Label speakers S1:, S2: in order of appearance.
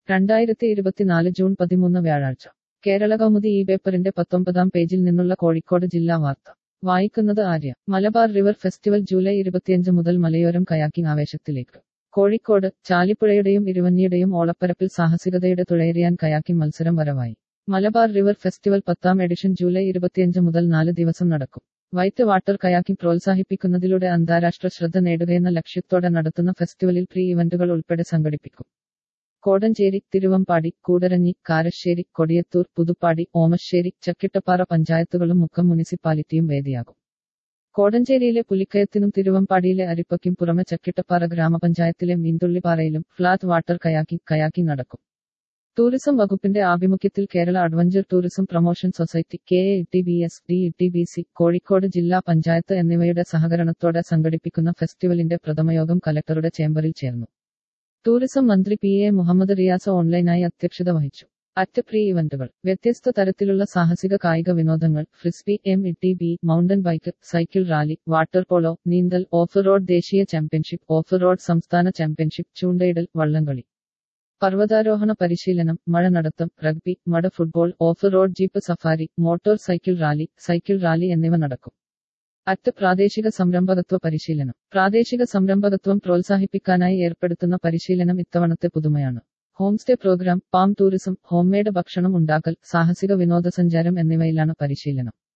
S1: രണ്ടായിരത്തി ഇരുപത്തിനാല് ജൂൺ പതിമൂന്ന് വ്യാഴാഴ്ച കേരള കൗമുദി ഈ പേപ്പറിന്റെ പത്തൊമ്പതാം പേജിൽ നിന്നുള്ള കോഴിക്കോട് ജില്ലാ വാർത്ത വായിക്കുന്നത് Arya Malabar River Festival July ഇരുപത്തിയഞ്ച് മുതൽ മലയോരം കയാക്കിംഗ് ആവേശത്തിലേക്ക് കോഴിക്കോട് ചാലിപ്പുഴയുടെയും ഇരുവഞ്ഞിയുടെയും ഓളപ്പരപ്പിൽ സാഹസികതയുടെ തുഴയെറിയാൻ കയാക്കിംഗ് മത്സരം വരവായി മലബാർ റിവർ ഫെസ്റ്റിവൽ പത്താം എഡിഷൻ ജൂലൈ ഇരുപത്തിയഞ്ച് മുതൽ നാല് ദിവസം നടക്കും വൈറ്റ് വാട്ടർ കയാക്കിംഗ് പ്രോത്സാഹിപ്പിക്കുന്നതിലൂടെ അന്താരാഷ്ട്ര ശ്രദ്ധ നേടുകയെന്ന ലക്ഷ്യത്തോടെ നടത്തുന്ന ഫെസ്റ്റിവലിൽ പ്രീ ഇവന്റുകൾ ഉൾപ്പെടെ സംഘടിപ്പിക്കും കോടഞ്ചേരി തിരുവമ്പാടി കൂടരഞ്ഞി കാരശ്ശേരി കൊടിയത്തൂർ പുതുപ്പാടി ഓമശ്ശേരി ചക്കിട്ടപ്പാറ പഞ്ചായത്തുകളും മുക്കം മുനിസിപ്പാലിറ്റിയും വേദിയാകും കോടഞ്ചേരിയിലെ പുലിക്കയത്തിനും തിരുവമ്പാടിയിലെ അരിപ്പയ്ക്കും പുറമെ ചക്കിട്ടപ്പാറ ഗ്രാമപഞ്ചായത്തിലെ മീന്തുള്ളിപ്പാറയിലും ഫ്ളാറ്റ് വാട്ടർ കയാക്കിംഗ് കയാക്കിംഗ് നടക്കും ടൂറിസം വകുപ്പിന്റെ ആഭിമുഖ്യത്തിൽ Kerala adventure tourism promotion society K A T P S D T P C Kozhikode ജില്ലാ പഞ്ചായത്ത് എന്നിവയുടെ സഹകരണത്തോടെ സംഘടിപ്പിക്കുന്ന ഫെസ്റ്റിവലിന്റെ പ്രഥമയോഗം കലക്ടറുടെ ചേംബറിൽ ചേർന്നു ടൂറിസം മന്ത്രി പി എ മുഹമ്മദ് റിയാസ് ഓൺലൈനായി അധ്യക്ഷത വഹിച്ചു അറ്റ് പ്രീ ഇവന്റുകൾ വ്യത്യസ്ത തരത്തിലുള്ള സാഹസിക കായിക വിനോദങ്ങൾ frisbee M E T B mountain bike cycle rally water polo നീന്തൽ ഓഫ് റോഡ് ദേശീയ ചാമ്പ്യൻഷിപ്പ് ഓഫ് റോഡ് സംസ്ഥാന ചാമ്പ്യൻഷിപ്പ് ചൂണ്ടയിടൽ വള്ളംകളി പർവ്വതാരോഹണ പരിശീലനം മഴ നടത്തം rugby mud football off road jeep safari motorcycle rally cycle rally എന്നിവ നടക്കും അറ്റ് പ്രാദേശിക സംരംഭകത്വ പരിശീലനം പ്രാദേശിക സംരംഭകത്വം പ്രോത്സാഹിപ്പിക്കാനായി ഏർപ്പെടുത്തുന്ന പരിശീലനം ഇത്തവണത്തെ പുതുമയാണ് home stay programme farm tourism homemade ഭക്ഷണം ഉണ്ടാക്കൽ സാഹസിക വിനോദസഞ്ചാരം എന്നിവയിലാണ് പരിശീലനം